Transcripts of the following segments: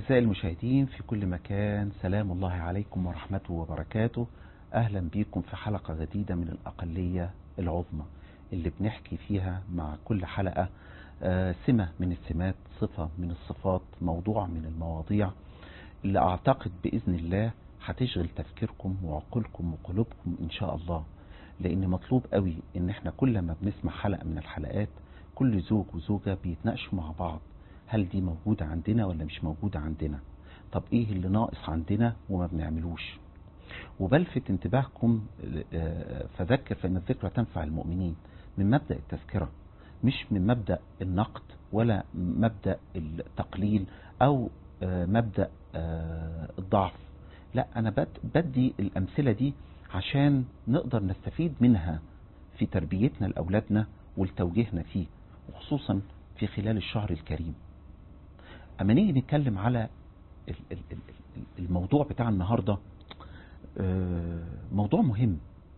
أعزائي المشاهدين في كل مكان سلام الله عليكم ورحمته وبركاته أهلا بكم في حلقة جديدة من الأقلية العظمى اللي بنحكي فيها مع كل حلقة آه، سمة من السمات صفة من الصفات موضوع من المواضيع اللي أعتقد بإذن الله هتشغل تفكيركم وعقولكم وقلوبكم إن شاء الله لأن مطلوب قوي إن احنا كل ما بنسمع حلقة من الحلقات كل زوج وزوجة بيتناقشوا مع بعض هل دي موجودة عندنا ولا مش موجودة عندنا طب ايه اللي ناقص عندنا وما بنعملوش وبلفت انتباهكم آه، فذكر فإن الذكرى تنفع المؤمنين من مبدأ التذكرة مش من مبدأ النقد ولا مبدأ التقليل أو آه، مبدأ آه، الضعف لا أنا بد- بدي الأمثلة دي عشان نقدر نستفيد منها في تربيتنا لأولادنا ولتوجيهنا فيه وخصوصا في خلال الشهر الكريم أما نيجي نتكلم على ال- ال- ال- الموضوع بتاع النهاردة آه، موضوع مهم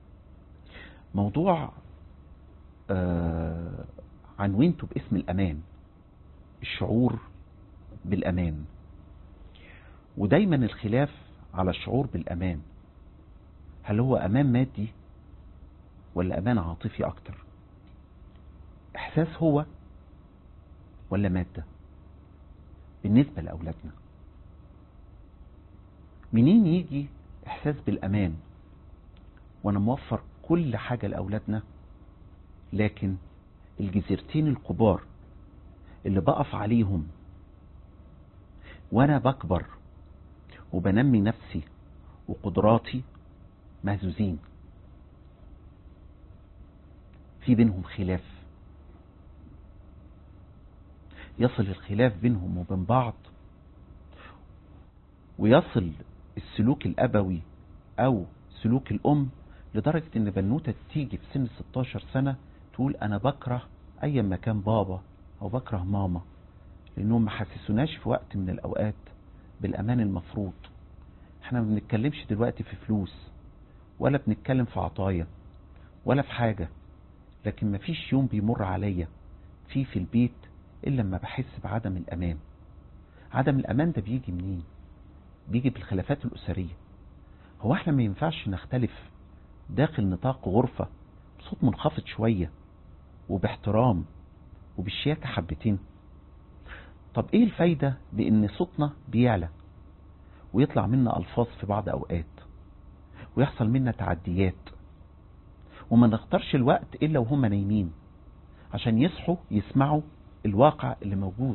موضوع آه، عنوانته باسم الأمان الشعور بالأمان ودايما الخلاف على الشعور بالأمان هل هو أمان مادي ولا أمان عاطفي أكتر إحساس هو ولا مادة بالنسبة لأولادنا منين يجي إحساس بالأمان وأنا موفر كل حاجة لأولادنا لكن الجزيرتين الكبار اللي بقف عليهم وأنا بكبر وبنمي نفسي وقدراتي مهزوزين في بينهم خلاف يصل الخلاف بينهم وبين بعض ويصل السلوك الأبوي أو سلوك الأم لدرجة إن بنوتة تيجي في سن 16 سنة تقول أنا بكره أي ما كان بابا أو بكره ماما لأنهم ما حسسوناش في وقت من الأوقات بالأمان المفروض احنا ما بنتكلمش دلوقتي في فلوس ولا بنتكلم في عطايا ولا في حاجة لكن ما فيش يوم بيمر عليا في في البيت إلا لما بحس بعدم الأمان عدم الأمان ده بيجي منين بيجي بالخلافات الأسرية هو احنا ما ينفعش نختلف داخل نطاق غرفة بصوت منخفض شوية وباحترام وبالشياكة حبتين طب ايه الفايدة بان صوتنا بيعلى ويطلع منا الفاظ في بعض اوقات ويحصل منا تعديات وما نختارش الوقت الا وهم نايمين عشان يصحوا يسمعوا الواقع اللي موجود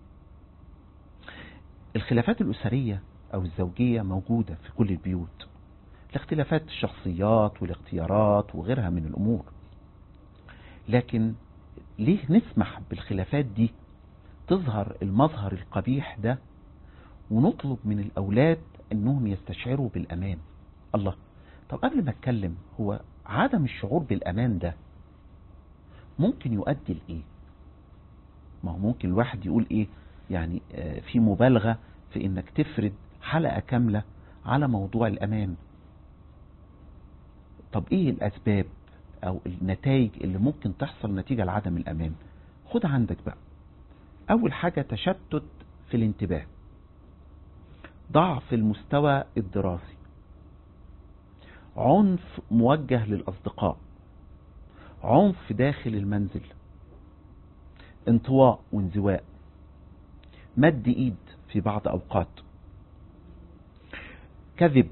الخلافات الأسرية أو الزوجية موجودة في كل البيوت الاختلافات الشخصيات والاختيارات وغيرها من الأمور لكن ليه نسمح بالخلافات دي تظهر المظهر القبيح ده ونطلب من الأولاد أنهم يستشعروا بالأمان الله طب قبل ما أتكلم هو عدم الشعور بالأمان ده ممكن يؤدي لإيه ما هو ممكن الواحد يقول إيه يعني آه، في مبالغة في إنك تفرد حلقة كاملة على موضوع الأمان طب إيه الأسباب أو النتائج اللي ممكن تحصل نتيجة لعدم الأمان خد عندك بقى أول حاجة تشتت في الانتباه ضعف المستوى الدراسي عنف موجه للأصدقاء عنف داخل المنزل انطواء وانزواء مد ايد في بعض اوقات كذب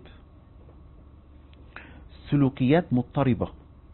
سلوكيات مضطربة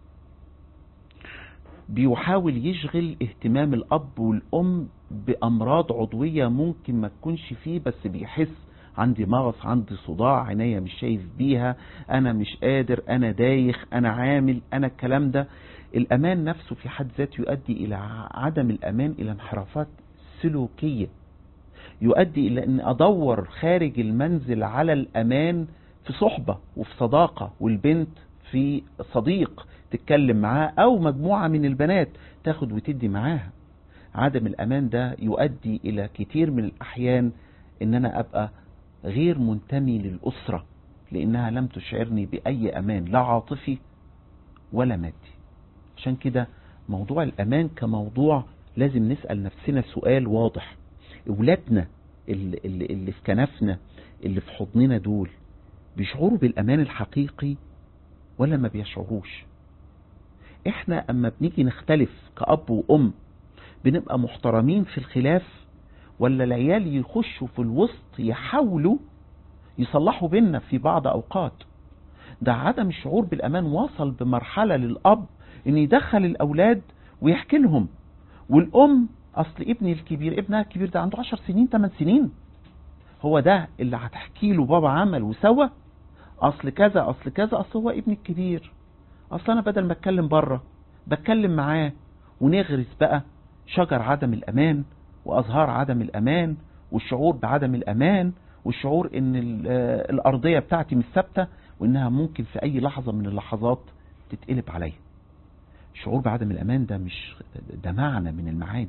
بيحاول يشغل اهتمام الاب والام بامراض عضوية ممكن ما تكونش فيه بس بيحس عندي مغص عندي صداع عينيا مش شايف بيها انا مش قادر انا دايخ انا عامل انا الكلام ده الامان نفسه في حد ذاته يؤدي الى عدم الامان الى انحرافات سلوكية يؤدي الى ان ادور خارج المنزل على الامان في صحبة وفي صداقة والبنت في صديق تتكلم معاه او مجموعة من البنات تاخد وتدي معاها عدم الامان ده يؤدي الى كتير من الاحيان ان انا ابقى غير منتمي للاسرة لانها لم تشعرني باي امان لا عاطفي ولا مادي عشان كده موضوع الامان كموضوع لازم نسأل نفسنا سؤال واضح اولادنا اللي, اللي, اللي في كنفنا اللي في حضننا دول بيشعروا بالامان الحقيقي ولا ما بيشعروش احنا اما بنيجي نختلف كأب وأم بنبقى محترمين في الخلاف ولا العيال يخشوا في الوسط يحاولوا يصلحوا بيننا في بعض أوقات ده عدم الشعور بالأمان وصل بمرحلة للأب إن يدخل الأولاد ويحكي لهم والأم أصل ابني الكبير ابنها الكبير ده عنده عشر سنين 8 سنين هو ده اللي هتحكي له بابا عمل وسوى أصل كذا أصل كذا أصل هو ابني الكبير أصل أنا بدل ما أتكلم بره بتكلم معاه ونغرس بقى شجر عدم الأمان وأزهار عدم الأمان والشعور بعدم الأمان والشعور ان الارضية بتاعتي مش ثابتة وانها ممكن في اي لحظة من اللحظات تتقلب عليا الشعور بعدم الامان ده مش ده معنى من المعاني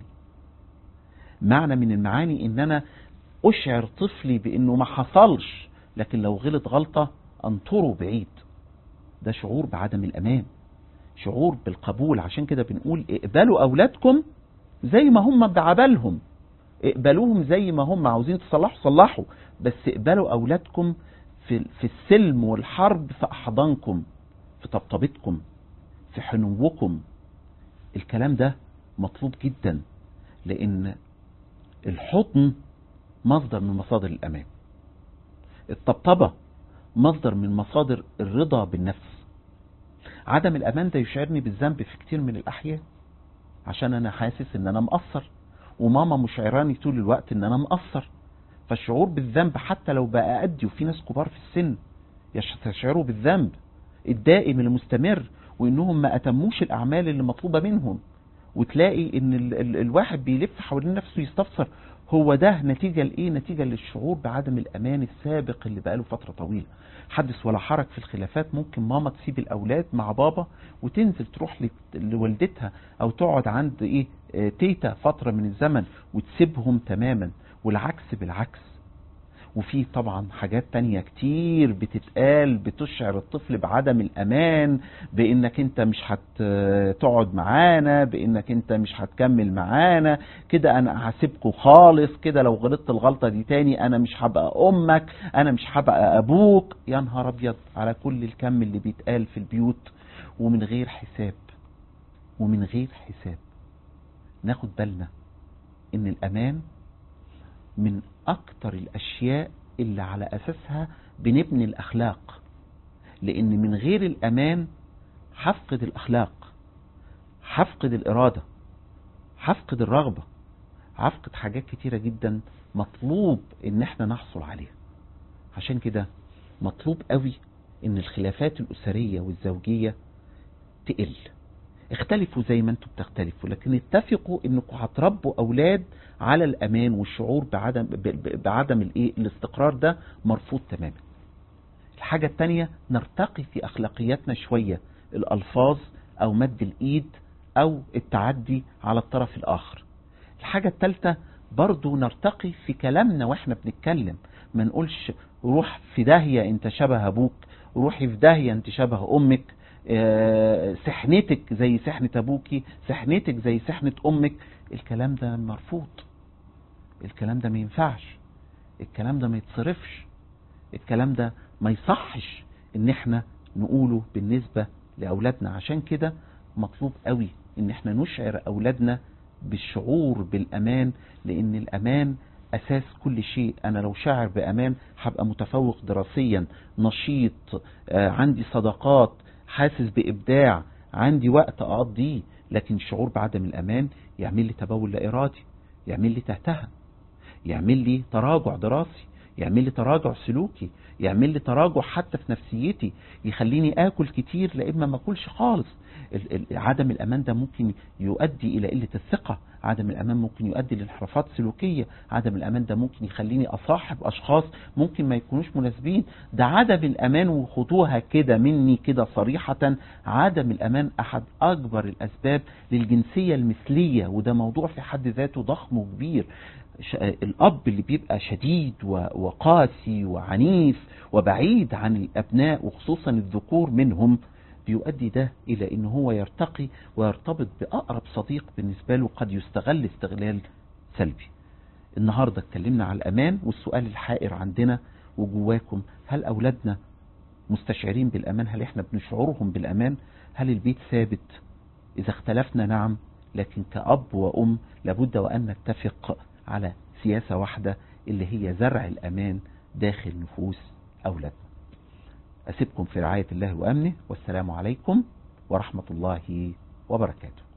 معنى من المعاني ان انا اشعر طفلي بانه ما حصلش لكن لو غلط غلطة انطره بعيد ده شعور بعدم الامان شعور بالقبول عشان كده بنقول اقبلوا اولادكم زي ما هم بعبالهم اقبلوهم زي ما هم عاوزين تصلحوا صلحوا بس اقبلوا اولادكم في في السلم والحرب في احضانكم في طبطبتكم في حنوكم الكلام ده مطلوب جدا لان الحضن مصدر من مصادر الامان الطبطبة مصدر من مصادر الرضا بالنفس عدم الامان ده يشعرني بالذنب في كتير من الاحيان عشان انا حاسس ان انا مقصر وماما مشعراني طول الوقت ان انا مقصر فالشعور بالذنب حتى لو بقى أدي وفي ناس كبار في السن يشعروا بالذنب الدائم المستمر وانهم ما اتموش الاعمال اللي مطلوبة منهم وتلاقي ان ال ال الواحد بيلف حوالين نفسه يستفسر هو ده نتيجة لايه نتيجة للشعور بعدم الامان السابق اللي بقاله فترة طويلة حدث ولا حرج في الخلافات ممكن ماما تسيب الاولاد مع بابا وتنزل تروح لوالدتها او تقعد عند ايه تيتا فترة من الزمن وتسيبهم تماما والعكس بالعكس وفي طبعا حاجات تانية كتير بتتقال بتشعر الطفل بعدم الأمان بإنك أنت مش هتقعد معانا بإنك أنت مش هتكمل معانا كده أنا هسيبكوا خالص كده لو غلطت الغلطة دي تاني أنا مش هبقى أمك أنا مش هبقى أبوك يا نهار أبيض على كل الكم اللي بيتقال في البيوت ومن غير حساب ومن غير حساب ناخد بالنا إن الأمان من أكتر الأشياء اللي على أساسها بنبني الأخلاق لأن من غير الأمان هفقد الأخلاق هفقد الإرادة هفقد الرغبة هفقد حاجات كتيرة جدا مطلوب إن احنا نحصل عليها عشان كده مطلوب قوي إن الخلافات الأسرية والزوجية تقل اختلفوا زي ما انتم بتختلفوا لكن اتفقوا انكم هتربوا اولاد على الامان والشعور بعدم بعدم الايه الاستقرار ده مرفوض تماما الحاجة التانية نرتقي في اخلاقياتنا شوية الالفاظ او مد الايد او التعدي على الطرف الاخر الحاجة التالتة برضو نرتقي في كلامنا واحنا بنتكلم ما نقولش روح في داهية انت شبه ابوك روحي في داهية انت شبه امك سحنتك زي سحنة ابوكي سحنتك زي سحنة امك الكلام ده مرفوض الكلام ده ما ينفعش الكلام ده ما يتصرفش الكلام ده ما يصحش ان احنا نقوله بالنسبة لاولادنا عشان كده مطلوب قوي ان احنا نشعر اولادنا بالشعور بالامان لان الامان اساس كل شيء انا لو شاعر بامان هبقى متفوق دراسيا نشيط عندي صداقات حاسس بإبداع عندي وقت أقضيه لكن شعور بعدم الأمان يعمل لي تبول لا إرادي يعمل لي تهتها يعمل لي تراجع دراسي يعمل لي تراجع سلوكي يعمل لي تراجع حتى في نفسيتي يخليني آكل كتير لا إما ما أكلش خالص عدم الأمان ده ممكن يؤدي إلى قلة الثقة عدم الأمان ممكن يؤدي لانحرافات سلوكية عدم الأمان ده ممكن يخليني أصاحب أشخاص ممكن ما يكونوش مناسبين ده عدم الأمان وخدوها كده مني كده صريحة عدم الأمان أحد أكبر الأسباب للجنسية المثلية وده موضوع في حد ذاته ضخم وكبير الأب اللي بيبقى شديد وقاسي وعنيف وبعيد عن الأبناء وخصوصا الذكور منهم بيؤدي ده إلى إن هو يرتقي ويرتبط بأقرب صديق بالنسبة له قد يستغل استغلال سلبي النهاردة اتكلمنا على الأمان والسؤال الحائر عندنا وجواكم هل أولادنا مستشعرين بالأمان هل احنا بنشعرهم بالأمان هل البيت ثابت إذا اختلفنا نعم لكن كأب وأم لابد وأن نتفق على سياسة واحدة اللي هي زرع الأمان داخل نفوس أولادنا أسيبكم في رعاية الله وأمنه والسلام عليكم ورحمة الله وبركاته